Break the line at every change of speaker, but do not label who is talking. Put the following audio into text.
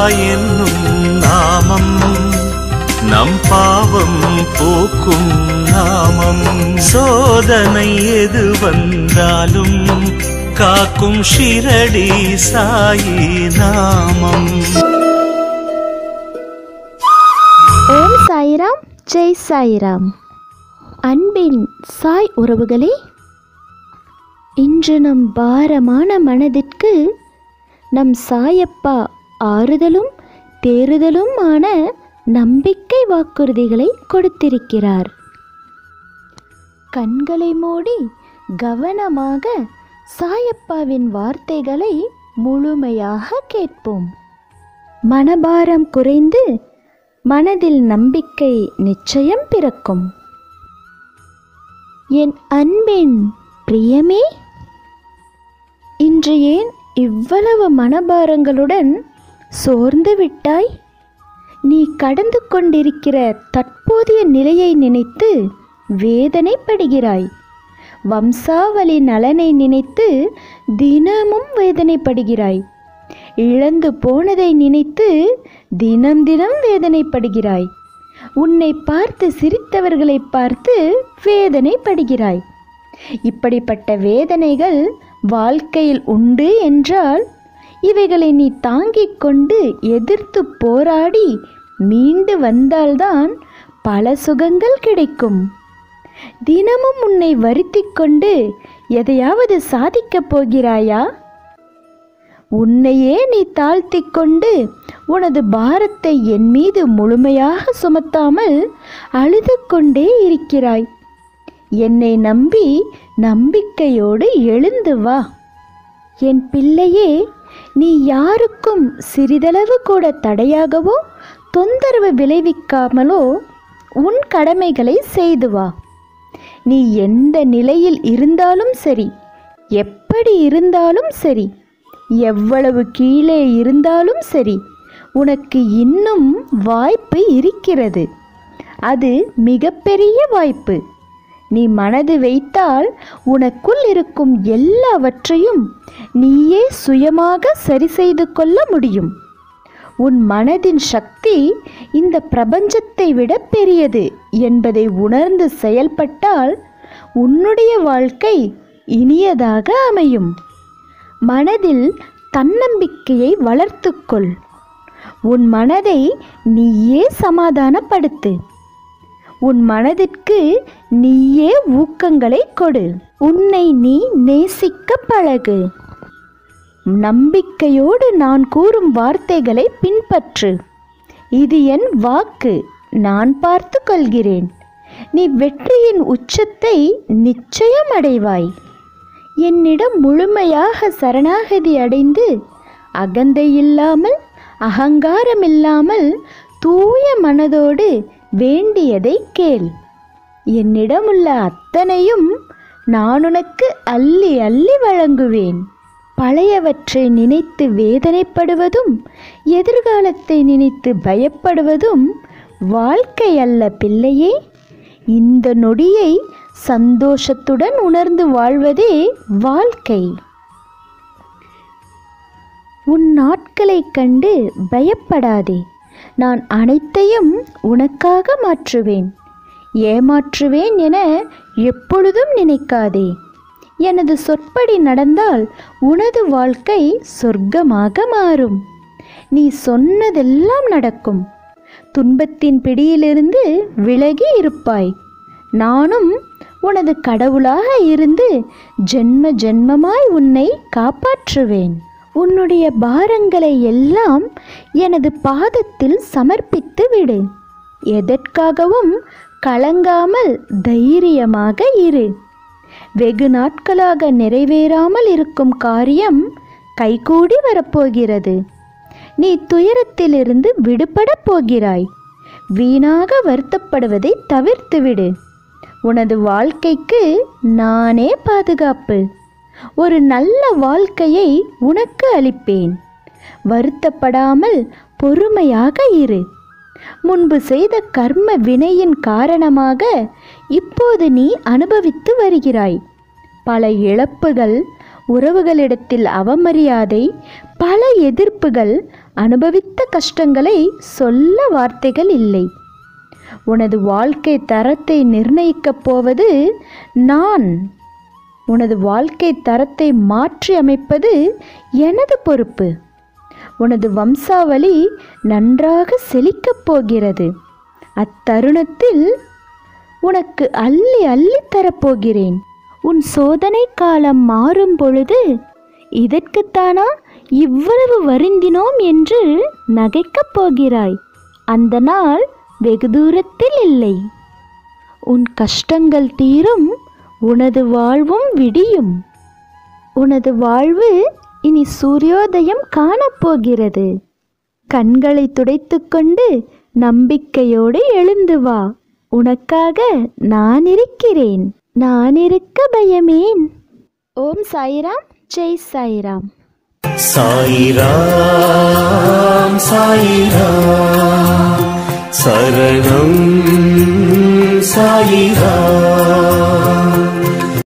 என்னும் நாமம் நம் பாவம் போக்கும் நாமம் சோதனை எது வந்தாலும் காக்கும் ஷிரடி சாயி நாமம்
ஓம் சாய்ராம் ஜெய் சாய்ராம் அன்பின் சாய் உறவுகளே இன்று நம் பாரமான மனதிற்கு நம் சாயப்பா ஆறுதலும் தேறுதலும் ஆன நம்பிக்கை வாக்குறுதிகளை கொடுத்திருக்கிறார் கண்களை மூடி கவனமாக சாயப்பாவின் வார்த்தைகளை முழுமையாக கேட்போம் மனபாரம் குறைந்து மனதில் நம்பிக்கை நிச்சயம் பிறக்கும் என் அன்பின் பிரியமே இன்று ஏன் இவ்வளவு மனபாரங்களுடன் சோர்ந்து விட்டாய் நீ கடந்து கொண்டிருக்கிற தற்போதைய நிலையை நினைத்து வேதனைப்படுகிறாய் வம்சாவளி நலனை நினைத்து தினமும் வேதனைப்படுகிறாய் இழந்து போனதை நினைத்து தினம் தினம் வேதனைப்படுகிறாய் உன்னை பார்த்து சிரித்தவர்களை பார்த்து வேதனைப்படுகிறாய் இப்படிப்பட்ட வேதனைகள் வாழ்க்கையில் உண்டு என்றால் இவைகளை நீ தாங்கிக் கொண்டு எதிர்த்து போராடி மீண்டு வந்தால்தான் பல சுகங்கள் கிடைக்கும் தினமும் உன்னை வருத்திக் கொண்டு எதையாவது சாதிக்கப் போகிறாயா உன்னையே நீ தாழ்த்திக் கொண்டு உனது பாரத்தை என் மீது முழுமையாக சுமத்தாமல் அழுது கொண்டே இருக்கிறாய் என்னை நம்பி நம்பிக்கையோடு எழுந்து வா என் பிள்ளையே நீ யாருக்கும் சிறிதளவு கூட தடையாகவோ தொந்தரவு விளைவிக்காமலோ உன் கடமைகளை செய்து வா நீ எந்த நிலையில் இருந்தாலும் சரி எப்படி இருந்தாலும் சரி எவ்வளவு கீழே இருந்தாலும் சரி உனக்கு இன்னும் வாய்ப்பு இருக்கிறது அது மிகப்பெரிய வாய்ப்பு நீ மனது வைத்தால் உனக்குள் இருக்கும் எல்லாவற்றையும் நீயே சுயமாக சரி செய்து கொள்ள முடியும் உன் மனதின் சக்தி இந்த பிரபஞ்சத்தை விட பெரியது என்பதை உணர்ந்து செயல்பட்டால் உன்னுடைய வாழ்க்கை இனியதாக அமையும் மனதில் தன்னம்பிக்கையை வளர்த்துக்கொள் உன் மனதை நீயே சமாதானப்படுத்து உன் மனதிற்கு நீயே ஊக்கங்களை கொடு உன்னை நீ நேசிக்க பழகு நம்பிக்கையோடு நான் கூறும் வார்த்தைகளை பின்பற்று இது என் வாக்கு நான் பார்த்து கொள்கிறேன் நீ வெற்றியின் உச்சத்தை நிச்சயம் அடைவாய் என்னிடம் முழுமையாக சரணாகதி அடைந்து அகந்தை இல்லாமல் அகங்காரம் இல்லாமல் தூய மனதோடு வேண்டியதை கேள் என்னிடம் உள்ள அத்தனையும் நான் உனக்கு அள்ளி அள்ளி வழங்குவேன் பழையவற்றை நினைத்து வேதனைப்படுவதும் எதிர்காலத்தை நினைத்து பயப்படுவதும் வாழ்க்கை அல்ல பிள்ளையே இந்த நொடியை சந்தோஷத்துடன் உணர்ந்து வாழ்வதே வாழ்க்கை உன் நாட்களைக் கண்டு பயப்படாதே நான் அனைத்தையும் உனக்காக மாற்றுவேன் ஏமாற்றுவேன் என எப்பொழுதும் நினைக்காதே எனது சொற்படி நடந்தால் உனது வாழ்க்கை சொர்க்கமாக மாறும் நீ சொன்னதெல்லாம் நடக்கும் துன்பத்தின் பிடியிலிருந்து விலகி இருப்பாய் நானும் உனது கடவுளாக இருந்து ஜென்ம ஜென்மமாய் உன்னை காப்பாற்றுவேன் உன்னுடைய பாரங்களை எல்லாம் எனது பாதத்தில் சமர்ப்பித்து விடு எதற்காகவும் கலங்காமல் தைரியமாக இரு வெகு நாட்களாக நிறைவேறாமல் இருக்கும் காரியம் கைகூடி வரப்போகிறது நீ துயரத்திலிருந்து விடுபடப் போகிறாய் வீணாக வருத்தப்படுவதை தவிர்த்துவிடு உனது வாழ்க்கைக்கு நானே பாதுகாப்பு ஒரு நல்ல வாழ்க்கையை உனக்கு அளிப்பேன் வருத்தப்படாமல் பொறுமையாக இரு முன்பு செய்த கர்ம வினையின் காரணமாக இப்போது நீ அனுபவித்து வருகிறாய் பல இழப்புகள் உறவுகளிடத்தில் அவமரியாதை பல எதிர்ப்புகள் அனுபவித்த கஷ்டங்களை சொல்ல வார்த்தைகள் இல்லை உனது வாழ்க்கை தரத்தை நிர்ணயிக்கப் போவது நான் உனது வாழ்க்கை தரத்தை மாற்றி அமைப்பது எனது பொறுப்பு உனது வம்சாவளி நன்றாக செழிக்கப் போகிறது அத்தருணத்தில் உனக்கு அள்ளி அள்ளி தரப்போகிறேன் உன் சோதனை காலம் மாறும் பொழுது இதற்குத்தானா இவ்வளவு வருந்தினோம் என்று நகைக்கப் போகிறாய் அந்த நாள் வெகு தூரத்தில் இல்லை உன் கஷ்டங்கள் தீரும் உனது வாழ்வும் விடியும் உனது வாழ்வு இனி சூரியோதயம் காணப்போகிறது கண்களை துடைத்துக்கொண்டு நம்பிக்கையோடு எழுந்து வா உனக்காக நான் இருக்கிறேன் நான் இருக்க பயமேன் ஓம் சாய்ராம் ஜெய் சாய்ராம்
சாயிராம் சாயிராம் சரணம் சாயிராம்